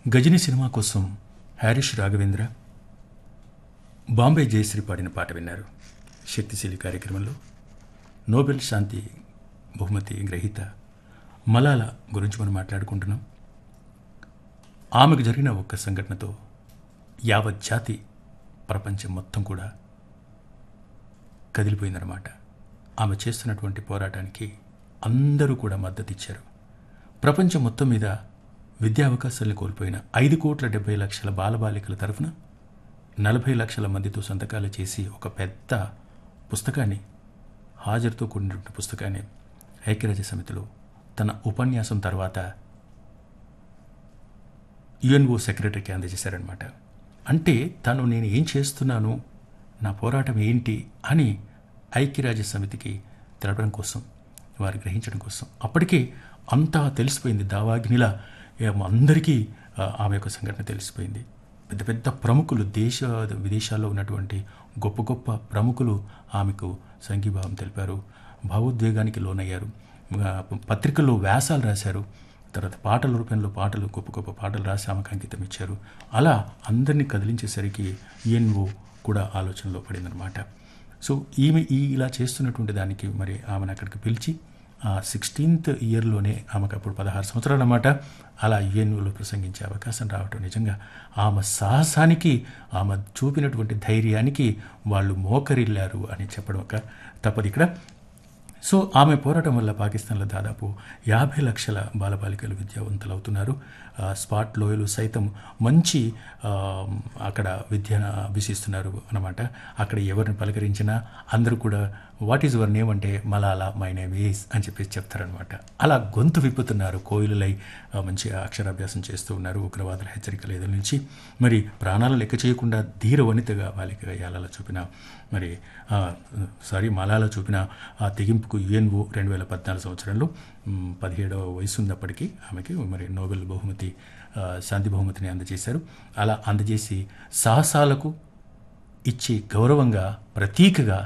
Ghajini cinema కోసం హ్యారిష్ రాఘవేంద్ర బాంబే జయశ్రీ పాడిన పాట విన్నారు శక్తిశీలి కార్యక్రమంలో నోబెల్ శాంతి బహుమతి గ్రహీత మలాల గురించి మనం మాట్లాడుకుంటున్నాం ఆమెకు జరిగిన ఒక్క సంఘటనతో యావత్ జాతి ప్రపంచం మొత్తం కూడా కదిలిపోయిందన్నమాట ఆమె చేస్తున్నటువంటి పోరాటానికి అందరూ కూడా మద్దతు ఇచ్చారు ప్రపంచం మొత్తం మీద విద్యా అవకాశాలను కోల్పోయిన ఐదు కోట్ల డెబ్బై లక్షల బాలబాలికల తరఫున నలభై లక్షల మందితో సంతకాలు చేసి ఒక పెద్ద పుస్తకాన్ని హాజరుతో కూడినటువంటి పుస్తకాన్ని ఐక్యరాజ్య సమితిలో తన ఉపన్యాసం తర్వాత యుఎన్ఓ సెక్రటరీకి అందజేశారనమాట అంటే తను నేను ఏం చేస్తున్నాను నా పోరాటం ఏంటి అని ఐక్యరాజ్య సమితికి తెలపడం కోసం వారు గ్రహించడం కోసం అప్పటికే అంతా తెలిసిపోయింది దావాగ్నిలా ఏం అందరికీ ఆ, ఆమె యొక్క సంఘటన తెలిసిపోయింది పెద్ద పెద్ద ప్రముఖులు దేశ విదేశాల్లో ఉన్నటువంటి గొప్ప గొప్ప ప్రముఖులు ఆమెకు సంఘీభావం తెలిపారు భావోద్వేగానికి లోనయ్యారు ఆ, పత్రికల్లో వ్యాసాలు రాశారు తర్వాత పాటల రూపంలో పాటలు గొప్ప గొప్ప పాటలు రాసి ఆమెకు అంకితం ఇచ్చారు అలా అందరినీ కదిలించేసరికి యుఎన్ఓ కూడా ఆలోచనలో పడిందనమాట సో ఈమె ఈ ఇలా చేస్తున్నటువంటి దానికి మరి ఆమెను అక్కడికి పిలిచి ఆ సిక్స్టీన్త్ ఇయర్లోనే ఆమెకు అప్పుడు పదహారు సంవత్సరాలు అన్నమాట అలా యుఎన్ఓలో ప్రసంగించే అవకాశం రావటం నిజంగా ఆమె సాహసానికి ఆమె చూపినటువంటి ధైర్యానికి వాళ్ళు మోకరిల్లారు అని చెప్పడం ఒక తప్పదు ఇక్కడ సో ఆమె పోరాటం వల్ల పాకిస్తాన్లో దాదాపు యాభై లక్షల బాలబాలికలు విద్యావంతులు అవుతున్నారు ఆ, స్పాట్ లోయలు సైతం మంచి ఆ, అక్కడ విద్యను అభ్యసిస్తున్నారు అనమాట అక్కడ ఎవరిని పలకరించినా అందరూ కూడా వాట్ ఈజ్ యువర్ నేమ్ అంటే మలాలా మై నేమ్ ఈజ్ అని చెప్పేసి చెప్తారనమాట అలా గొంతు విప్పుతున్నారు కోయిలలై ఆ, మంచి అక్షరాభ్యాసం చేస్తూ ఉన్నారు ఉగ్రవాదుల హెచ్చరికలు ఎదురు నుంచి మరి ప్రాణాలు లెక్క చేయకుండా ధీర వనితగా బాలికగా యాలాల చూపిన మరి ఆ, సారీ మలాలా చూపిన ఆ తెగింపుకు యుఎన్ఓ రెండు వేల పద్నాలుగు సంవత్సరంలో మ్, పదిహేడవ వయసు ఉన్నప్పటికీ ఆమెకి మరి నోబెల్ బహుమతి ఆ, శాంతి బహుమతిని అందజేశారు అలా అందజేసి సాహసాలకు ఇచ్చే గౌరవంగా ప్రతీకగా